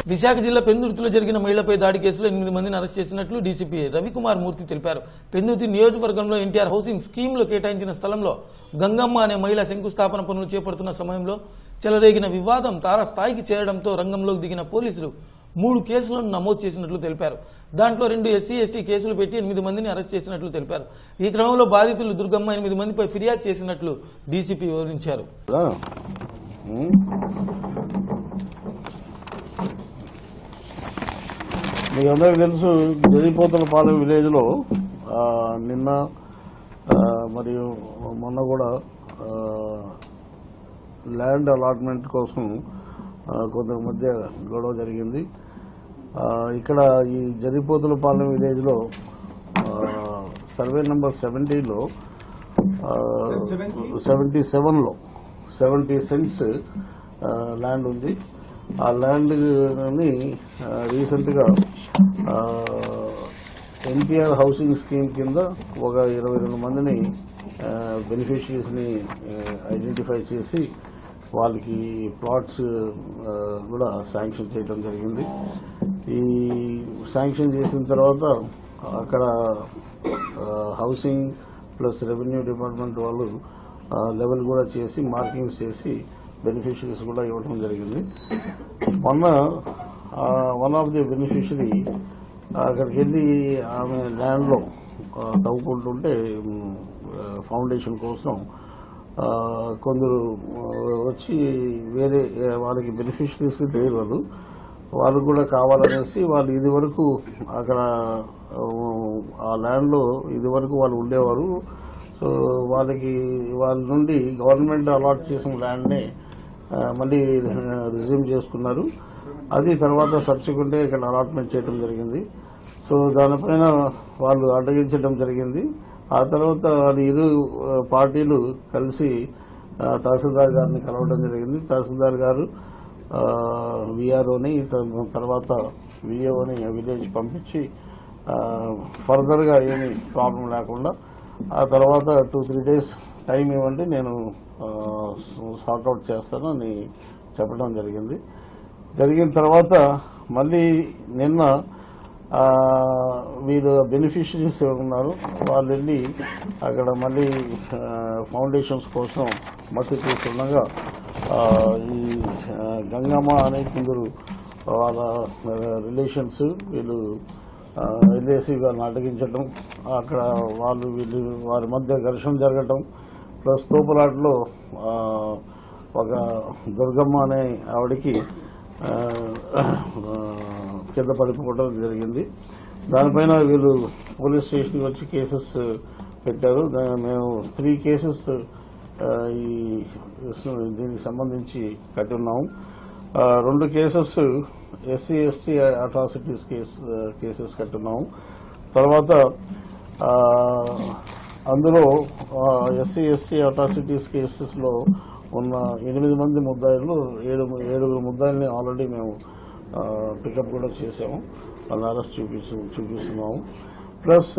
విశాఖ జిల్లా పెందుర్తిలో జరిగిన మహిళపై దాడి కేసులో ఎనిమిది మందిని అరెస్ట్ చేసినట్లు డీసీపీ రవికుమార్ మూర్తి తెలిపారు పెందుర్తి నియోజకవర్గంలో ఎన్టీఆర్ హౌసింగ్ స్కీమ్లో కేటాయించిన స్థలంలో గంగమ్మ అనే మహిళ శంకుస్థాపన పనులు చేపడుతున్న సమయంలో చెలరేగిన వివాదం తారస్థాయికి చేరడంతో రంగంలోకి దిగిన పోలీసులు మూడు కేసులను నమోదు చేసినట్లు తెలిపారు దాంట్లో రెండు ఎస్సీ ఎస్టీ కేసులు పెట్టి ఎనిమిది మందిని అరెస్ట్ చేసినట్లు తెలిపారు ఈ క్రమంలో బాధితులు దుర్గమ్మ ఎనిమిది మందిపై ఫిర్యాదు చేసినట్లు డీసీపీ వివరించారు రా. ఉమ్. మీకు అందరికి తెలుసు జరిపోతలపాలెం విలేజ్ లో ఆ, నిన్న ఆ, మరియు మొన్న కూడా ఆ, ల్యాండ్ అలాట్మెంట్ కోసం ఆ, కొందరి మధ్య గొడవ జరిగింది ఆ, ఇక్కడ ఈ జరిపోతలపాలెం విలేజ్ లో ఆ, సర్వే నెంబర్ సెవెంటీలో సెవెంటీ సెవెన్లో సెవెంటీ సెంట్స్ ల్యాండ్ ఉంది ఆ ల్యాండ్ ని రీసెంట్గా ఎన్టీఆర్ హౌసింగ్ స్కీమ్ కింద ఒక ఇరవై రెండు మందిని బెనిఫిషరీస్ని ఐడెంటిఫై చేసి వాళ్ళకి ప్లాట్స్ కూడా శాంక్షన్ చేయడం జరిగింది ఈ శాంక్షన్ చేసిన తర్వాత అక్కడ హౌసింగ్ ప్లస్ రెవెన్యూ డిపార్ట్మెంట్ వాళ్ళు లెవెల్ కూడా చేసి మార్కింగ్స్ చేసి బెనిఫిషరీస్ కూడా ఇవ్వడం జరిగింది మొన్న వన్ ఆఫ్ ది బెనిఫిషరీ అక్కడికి వెళ్ళి ఆమె ల్యాండ్లో తవ్వుకుంటుంటే ఫౌండేషన్ కోసం ఆ, కొందరు ఆ, వచ్చి వేరే ఆ, వాళ్ళకి బెనిఫిషరీస్ లేరు వాళ్ళు వాళ్ళు కూడా కావాలనేసి వాళ్ళు ఇది వరకు అక్కడ ఆ, ఆ ల్యాండ్లో ఇది వరకు వాళ్ళు ఉండేవారు సో వాళ్ళకి వాళ్ళ నుండి గవర్నమెంట్ అలాట్ చేసిన ల్యాండ్ని మళ్ళీ రిజ్యూమ్ చేసుకున్నారు అది తర్వాత సబ్సిక్వెంట్ ఇక్కడ అలాట్మెంట్ చేయడం జరిగింది సో దానిపైన వాళ్ళు అడ్డగించడం జరిగింది ఆ తర్వాత వాళ్ళు ఇరు ఆ, పార్టీలు కలిసి ఆ, తహసీల్దార్ గారిని కలవడం జరిగింది తహసీల్దార్ గారు విఆర్ఓని తర్వాత విఏఓని విలేజ్ పంపించి ఫర్దర్గా ఏమి ప్రాబ్లం లేకుండా ఆ తర్వాత టూ త్రీ డేస్ టైం ఇవ్వండి నేను సార్ట్అవుట్ చేస్తాను అని చెప్పడం జరిగింది జరిగిన తర్వాత మళ్ళీ నిన్న ఆ, వీరు బెనిఫిషరీస్ ఎవరున్నారు వాళ్ళు వెళ్ళి అక్కడ మళ్ళీ ఆ, ఫౌండేషన్స్ కోసం మట్టి తీసుకుండగా ఆ, ఈ ఆ, గంగమ్మ అనే కొందరు వాళ్ళ రిలేషన్స్ వీళ్ళు ఆ, వెళ్ళేసి వాళ్ళని అడ్డగించడం అక్కడ వాళ్ళు వీళ్ళు వారి మధ్య ఘర్షణ జరగటం ప్లస్ తోపులాటలో ఆ, ఒక దుర్గమ్మ అనే ఆవిడకి ఆ, ఆ, కింద పడిపోవడం జరిగింది దానిపైన వీళ్ళు పోలీస్ స్టేషన్కి వచ్చి కేసెస్ పెట్టారు దా- మేము త్రీ కేసెస్ ఈ దీనికి సంబంధించి కట్టి ఉన్నాము ఆ, రెండు cases SC ST atrocities case cases కట్టున్నాము తర్వాత ఆ, అందులో ఎస్సీ ఎస్టీ అట్రాసిటీస్ కేసెస్లో ఉన్న ఎనిమిది మంది ముద్దాయిలు ఏడు ఏడుగురు ముద్దాయిల్ని ఆల్రెడీ మేము పికప్ కూడా చేసాము వాళ్ళని అరెస్ట్ చూపించు చూపిస్తున్నాము ప్లస్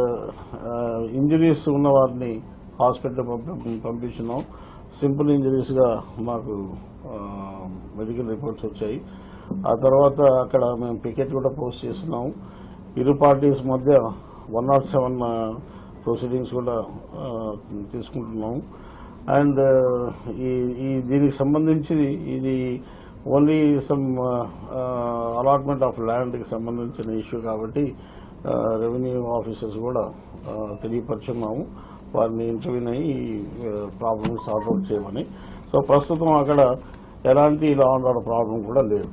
ఇంజరీస్ ఉన్న వారిని హాస్పిటల్ పంపి పంపించినాం సింపుల్ ఇంజరీస్గా మాకు మెడికల్ రిపోర్ట్స్ వచ్చాయి ఆ తర్వాత అక్కడ మేము పికెట్ కూడా పోస్ట్ చేస్తున్నాము ఇరు పార్టీస్ మధ్య వన్ నాట్ సెవెన్ ప్రొసీడింగ్స్ కూడా ఆ, తీసుకుంటున్నాము అండ్ ఈ ఈ దీనికి సంబంధించి ఇది ఓన్లీ సమ్ అలాట్మెంట్ ఆఫ్ ల్యాండ్కి సంబంధించిన ఇష్యూ కాబట్టి రెవెన్యూ ఆఫీసర్స్ కూడా ఆ, తెలియపరుచున్నాము వారిని ఇంటర్వ్యూని అయ్యి ప్రాబ్లమ్ సార్ట్అవుట్ చేయమని సో ప్రస్తుతం అక్కడ ఎలాంటి లా అండ్ ఆర్డర్ ప్రాబ్లం కూడా లేదు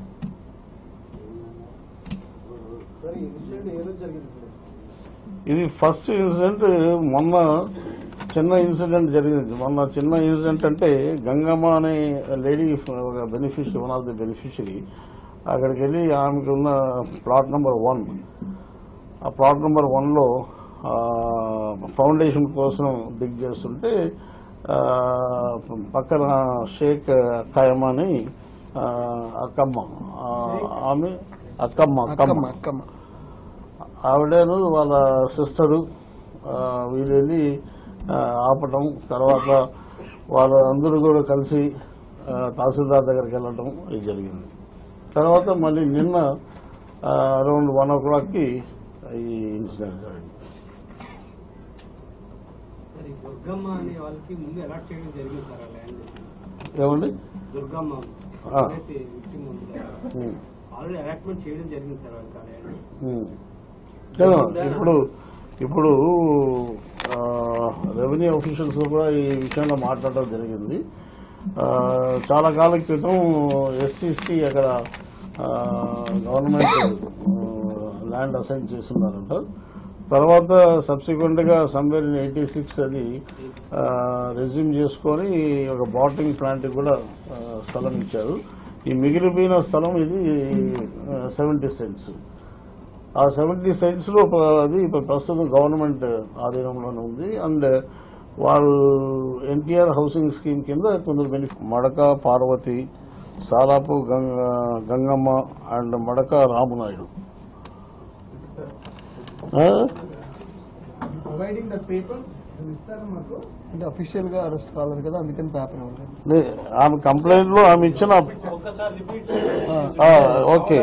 ఇది ఫస్ట్ ఇన్సిడెంట్ మొన్న చిన్న ఇన్సిడెంట్ జరిగింది మొన్న చిన్న ఇన్సిడెంట్ అంటే గంగమ్మ అనే లేడీ ఒక beneficiary one of the beneficiary అక్కడికి వెళ్ళి ఆమెకు ఉన్న ప్లాట్ నెంబర్ వన్ ఆ ప్లాట్ నెంబర్ వన్లో ఫౌండేషన్ కోసం డిగ్ చేస్తుంటే ఆ, పక్కన షేక్ ఖాయమ్ అని ఆ, అక్కమ్మ ఆ, ఆమె అక్కమ్మ అక్కమ్మ అక్కమ్మ ఆవిడను వాళ్ళ సిస్టరు వీళ్ళు వెళ్ళి ఆ, ఆపటం తర్వాత వాళ్ళ అందరూ కూడా కలిసి ఆ, తహసీల్దార్ దగ్గరికి వెళ్ళటం ఇది జరిగింది తర్వాత మళ్ళీ నిన్న అరౌండ్ వన్ ఓ క్లాక్కి ఈ ఇన్సిడెంట్ జరిగింది సరే దుర్గమ్మ అనే వాళ్ళకి ముందు అలాట్ చేయడం జరిగింది సార్ ఆ ల్యాండ్ ఏమండి దుర్గమ్మ ఆ. అయితే victim ఉందో, ఉమ్, ఆల్రెడీ అలాట్మెంట్ చేయడం జరిగింది సార్ వాళ్ళకి ఆ ల్యాండ్ ఉమ్. లేదు, ఇప్పుడు ఇప్పుడు రెవెన్యూ ఆఫీషియల్స్ కూడా ఈ విషయంలో మాట్లాడడం జరిగింది ఆ, చాలా కాలం క్రితం ఎస్సీసీ అక్కడ గవర్నమెంట్ ల్యాండ్ అసైన్ చేస్తున్నారంట తర్వాత సబ్సిక్వెంట్ గా సమ్వేర్ ఇన్ ఎయిటీ సిక్స్ అది రెజ్యూమ్ చేసుకొని ఒక బాటింగ్ ప్లాంట్ కూడా ఆ, స్థలం ఇచ్చారు ఈ మిగిలిపోయిన స్థలం ఇది సెవెంటీ సెంట్స్ ఆ సెవెంటీ సెంట్స్ లో ప- అది ఇప్పుడు ప్రస్తుతం గవర్నమెంట్ ఆధీనంలోనే ఉంది అండ్ వాళ్ళు ఎన్టీఆర్ హౌసింగ్ స్కీమ్ కింద కొందరు బెనిఫిట్ మడక పార్వతి సాలాపు గంగ గంగమ్మ అండ్ మడక రామునాయుడు ఆ? ప్రొవైడింగ్ ద పేపర్ ఇస్తారు మాకు అంటే అఫీషియల్ గా అరెస్ట్ కాలేదు కదా అందుకని పేపర్ ఇవ్వలేదు లే- ఆమె కంప్లైంట్ లో ఆమె ఇచ్చిన ఆ, ఓకే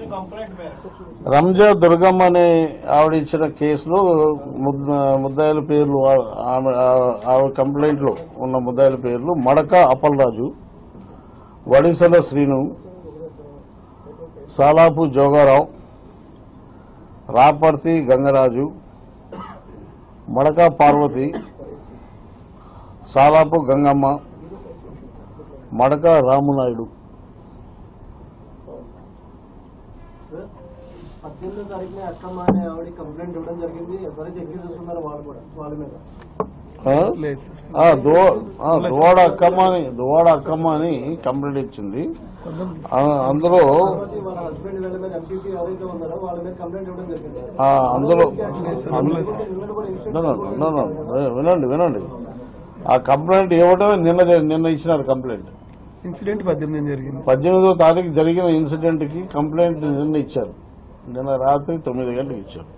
రంజా దుర్గమ్మ అనే ఆవిడ ఇచ్చిన కేసులో ముద్ద- ముద్దాయిల పేర్లు ఆ- ఆమె ఆ- ఆవిడ కంప్లైంట్ లో ఉన్న ముద్దాయిల పేర్లు మడక అప్పలరాజు వడిసెల శ్రీను సాలాపు జోగారావు రాపర్తి గంగరాజు మడక పార్వతి సాలాపు గంగమ్మ మడక రామునాయుడు పద్దెనిమిదో తారీఖున అక్కమ్మ అనే ఆవిడ కంప్లైంట్ ఇవ్వడం జరిగింది ఎవరైతే ఎగ్జిస్ట్ ఉన్నారో వాళ్ళు కూడా వాళ్ళ మీద ఆ? ఆ, దువ- ఆ, దువాడ అక్కమ్మ అని దువాడ అక్కమ్మ అని కంప్లైంట్ ఇచ్చింది ఆ, అందులో తర్వాత వాళ్ళ హస్బెండ్ వీళ్ళ మీద ఎంపీపీ ఎవరైతే ఉన్నారో వాళ్ళ మీద కంప్లైంట్ ఇవ్వడం జరిగింది ఆ, అందులో నిన్న కూడా institute No, no, no, no, no. వినండి వినండి ఆ కంప్లైంట్ ఇవ్వడమే నిన్న నిన్న ఇచ్చినారు కంప్లైంట్ ఇన్సిడెంట్ పద్దెనిమిది జరిగింది పద్దెనిమిదో తారీఖు జరిగిన ఇన్సిడెంట్ కి కంప్లైంట్ నిన్న ఇచ్చారు నిన్న రాత్రి తొమ్మిది గంటలకు ఇచ్చారు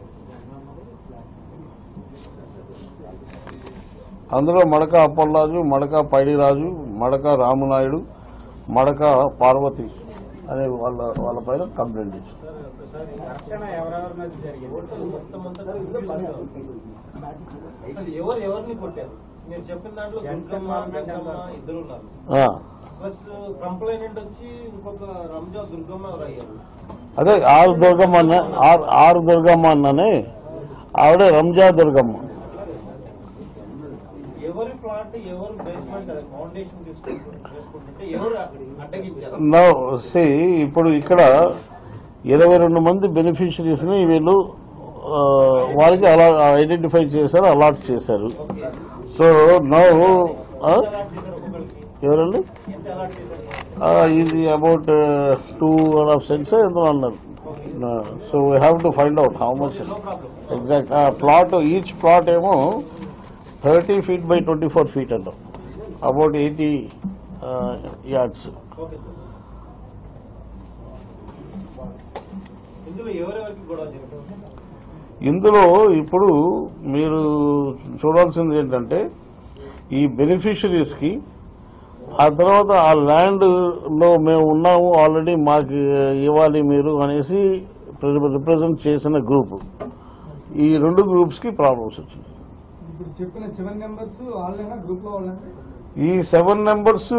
అందులో మడక అప్పలరాజు మడక పైడిరాజు మడక రామునాయుడు మడక పార్వతి అనే వాళ్ళ వాళ్ళ పైన కంప్లైంట్ ఇచ్చారు రక్షణ ఎవరెవరి మీద జరిగింది మొత్తం అంతా అసలు ఎవరు ఎవరిని కొట్టారు మీరు చెప్పిన దాంట్లో దుర్గమ్మ గంగమ్మ ఇద్దరు ఉన్నారు ఆ, ప్లస్ కంప్లైనెంట్ వచ్చి ఇంకొక రంజా దుర్గమ్మ ఎవరు అయ్యారు అదే ఆరు దుర్గమ్మ అన్న ఆరు ఆరు దుర్గమ్మ అన్ననే ఆవిడ రంజా దుర్గమ్మ ఎవరి ప్లాట్ ఎవరు బేస్మెంట్ అది ఫౌండేషన్ తీసుకుంటు చేసుకుంటుంటే ఎవరు అడ్డగించారు నో సి ఇప్పుడు ఇక్కడ ఇరవై రెండు మంది బెనిఫిషరీస్ ని వీళ్ళు ఆ, వారికి అలా ఐడెంటిఫై చేశారు అలాట్ చేశారు ఓకే సో నో ఎంత అలాట్ చేశారు ఒక్కొక్కరికి ఎవరండి ఎంత అలాట్ చేశారు ఆ, ఇది about two and half cents ఎంతో అన్నారు so we have to find out how much no problem exact plot each plot ఏమో thirty feet by twenty four feet అంటాం about eighty yards okay sir ఇందులో ఎవరెవరికి గొడవ జరిగింది ఇందులో ఇప్పుడు మీరు చూడాల్సింది ఏంటంటే ఈ బెనిఫిషరీస్ కి ఆ తర్వాత ఆ ల్యాండ్ లో మేము ఉన్నాము ఆల్రెడీ మాకు ఇవ్వాలి మీరు అనేసి రిప్రజెంట్ చేసిన గ్రూప్ ఈ రెండు గ్రూప్స్ కి ప్రాబ్లమ్స్ వచ్చింది ఇప్పుడు చెప్పిన సెవెన్ మెంబర్స్ వాళ్ళైనా గ్రూప్ లో వాళ్ళైనా ఈ సెవెన్ నెంబర్స్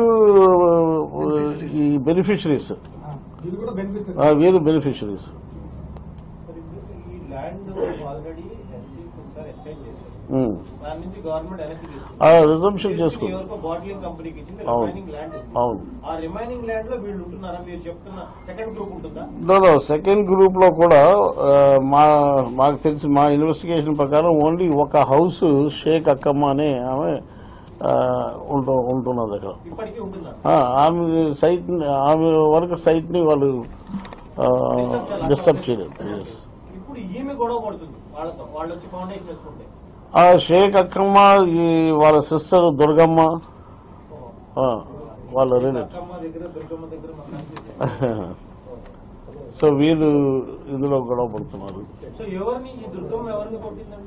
ఈ బెనిఫిషరీస్ వీళ్ళు కూడా బెనిఫిట్స్ వీరు బెనిఫిషరీస్ మరి ఇప్పుడు ఈ ల్యాండ్ ఆల్రెడీ ఎస్సీ ఒకసారి ఎస్ఐన్ చేశారు ఉమ్. దాని నుంచి గవర్నమెంట్ వెనక్కి తీసుకుంది ఆ రిజంప్షన్ చేసుకుంది ఎవరికో బాటిలింగ్ కంపెనీకి ఇచ్చింది అవును. రిమైనింగ్ ల్యాండ్ ఉంది. అవును ఆ రిమైనింగ్ ల్యాండ్ లో వీళ్ళు ఉంటున్నారా మీరు చెప్తున్న సెకండ్ గ్రూప్ ఉంటుందా లో సెకండ్ గ్రూప్ లో కూడా ఆ, మా మాకు తెలిసి మా ఇన్వెస్టిగేషన్ ప్రకారం ఓన్లీ ఒక హౌస్ షేక్ అక్కమ్మ అనే ఆమె ఆ, ఉంటూ ఉంటున్నది అక్కడ ఇప్పటికీ ఉంటున్నారు ఆ, ఆమె సైట్ ఆమె వరకు సైట్ ని వాళ్ళు డిస్టర్బ్ చేయలేదు Yes. ఇప్పుడు ఈమె గొడవ పడుతుంది వాళ్ళతో వాళ్ళు వచ్చి ఫౌండేషన్ వేసుకుంటే ఆ షేక్ అక్కమ్మ ఈ వాళ్ళ సిస్టర్ దుర్గమ్మ ఆ, వాళ్ళ రిలేటివ్ అక్కమ్మ దగ్గర దుర్గమ్మ దగ్గర మాట్లాడుతుంది సో వీళ్ళు ఇందులో గొడవ పడుతున్నారు సో ఎవరిని ఈ దుర్గమ్మ ఎవరిని కొట్టిందండి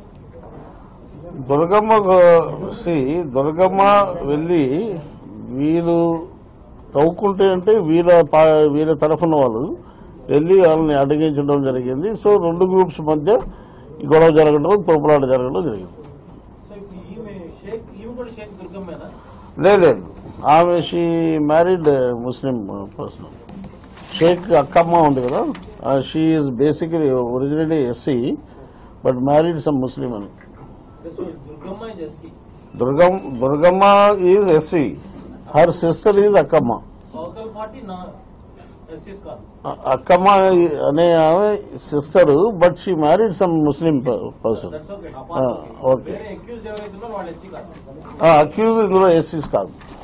దుర్గమ్మ శ్రీ దుర్గమ్మ వెళ్ళి వీళ్ళు తవ్వుకుంటే అంటే వీళ్ళ పా- వీళ్ళ తరఫున వాళ్ళు వెళ్ళి వాళ్ళని అడ్డగించడం జరిగింది సో రెండు గ్రూప్స్ మధ్య ఈ గొడవ జరగడం తోపులాట జరగడం జరిగింది సో ఇప్పుడు ఈమె షేక్ ఈమె కూడా షేక్ దుర్గమ్మేనా లేదు లేదు ఆమె she married Muslim person Shaik Akkamma ఉంది కదా she is basically originally SC but married some Muslim అని so Durgamma is SC Durgam Durgamma is SC her sister is Akkamma అవతల పార్టీ నా ఎస్సీస్ కాదు అ- అక్కమ్మ అనే ఆమె sister but she married some Muslim person that's okay Ah, okay. వేరే అక్యూజ్ ఎవరైతే ఉన్నారో వాళ్ళు ఎస్సీ కాదు అక్యూజ్ ఇందులో ఎస్సీస్ కాదు